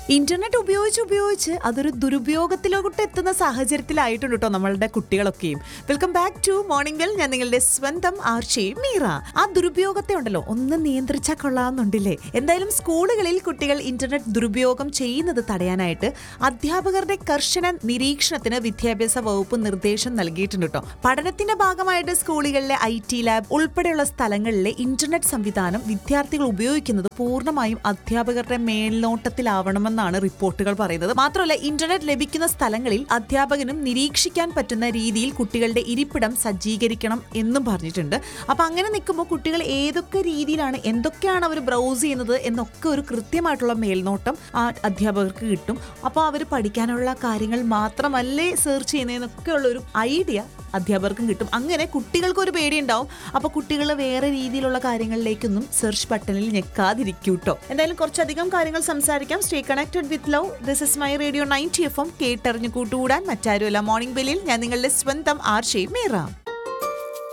internet ഉപയോഗിച്ച് ഉപയോഗിച്ച് അതൊരു ദുരുപയോഗത്തിലോട്ട് എത്തുന്ന സാഹചര്യത്തിലായിട്ടുണ്ട് കേട്ടോ നമ്മളുടെ കുട്ടികളൊക്കെയും welcome back to morning well ഞാൻ നിങ്ങളുടെ സ്വന്തം ആർച്ചി മീറ ആ ദുരുപയോഗത്തെ ഉണ്ടല്ലോ ഒന്ന് നിയന്ത്രിച്ചാൽ കൊള്ളാമെന്നുണ്ടല്ലേ എന്തായാലും സ്കൂളുകളിൽ കുട്ടികൾ ഇന്റർനെറ്റ് ദുരുപയോഗം ചെയ്യുന്നത് തടയാനായിട്ട് അധ്യാപകരുടെ കർശന നിരീക്ഷണത്തിന് വിദ്യാഭ്യാസ വകുപ്പ് നിർദ്ദേശം നൽകിയിട്ടുണ്ട് കേട്ടോ പഠനത്തിന്റെ ഭാഗമായിട്ട് സ്കൂളുകളിലെ ഐ ടി ലാബ് ഉൾപ്പെടെയുള്ള സ്ഥലങ്ങളിലെ ഇന്റർനെറ്റ് സംവിധാനം വിദ്യാർത്ഥികൾ ഉപയോഗിക്കുന്നത് പൂർണ്ണമായും അധ്യാപകരുടെ മേൽനോട്ടത്തിലാവണമെന്നാണ് റിപ്പോർട്ടുകൾ പറയുന്നത് മാത്രമല്ല ഇന്റർനെറ്റ് ലഭിക്കുന്ന സ്ഥലങ്ങളിൽ അധ്യാപകനും നിരീക്ഷിക്കാൻ പറ്റുന്ന രീതിയിൽ കുട്ടികളുടെ ഇരിപ്പിടം സജ്ജീകരിക്കണം എന്നും പറഞ്ഞിട്ടുണ്ട് അപ്പൊ അങ്ങനെ നിൽക്കുമ്പോൾ കുട്ടികൾ ഏതൊക്കെ രീതിയിലാണ് എന്തൊക്കെയാണ് അവർ ബ്രൗസ് ചെയ്യുന്നത് എന്നൊക്കെ ഒരു കൃത്യമായിട്ടുള്ള മേൽനോട്ടം ആ അധ്യാപകർക്ക് കിട്ടും അപ്പോൾ അവർ പഠിക്കാനുള്ള കാര്യങ്ങൾ മാത്രമല്ലേ സെർച്ച് ചെയ്യുന്നതെന്നൊക്കെ ഉള്ള ഒരു ഐഡിയ അധ്യാപകർക്കും കിട്ടും അങ്ങനെ കുട്ടികൾക്ക് ഒരു പേടിയുണ്ടാവും അപ്പൊ കുട്ടികൾ വേറെ രീതിയിലുള്ള കാര്യങ്ങളിലേക്കൊന്നും സെർച്ച് ബട്ടണിൽ ഞെക്കാതിരിക്കും കേട്ടോ എന്തായാലും കുറച്ചധികം കാര്യങ്ങൾ സംസാരിക്കാം stay connected with love this is my radio ninety F M കേട്ടറിഞ്ഞു കൂട്ടുകൂടാൻ മറ്റാരുമല്ല മോർണിംഗ് ബെല്ലിൽ ഞാൻ നിങ്ങളുടെ സ്വന്തം ആർഷേ മീറ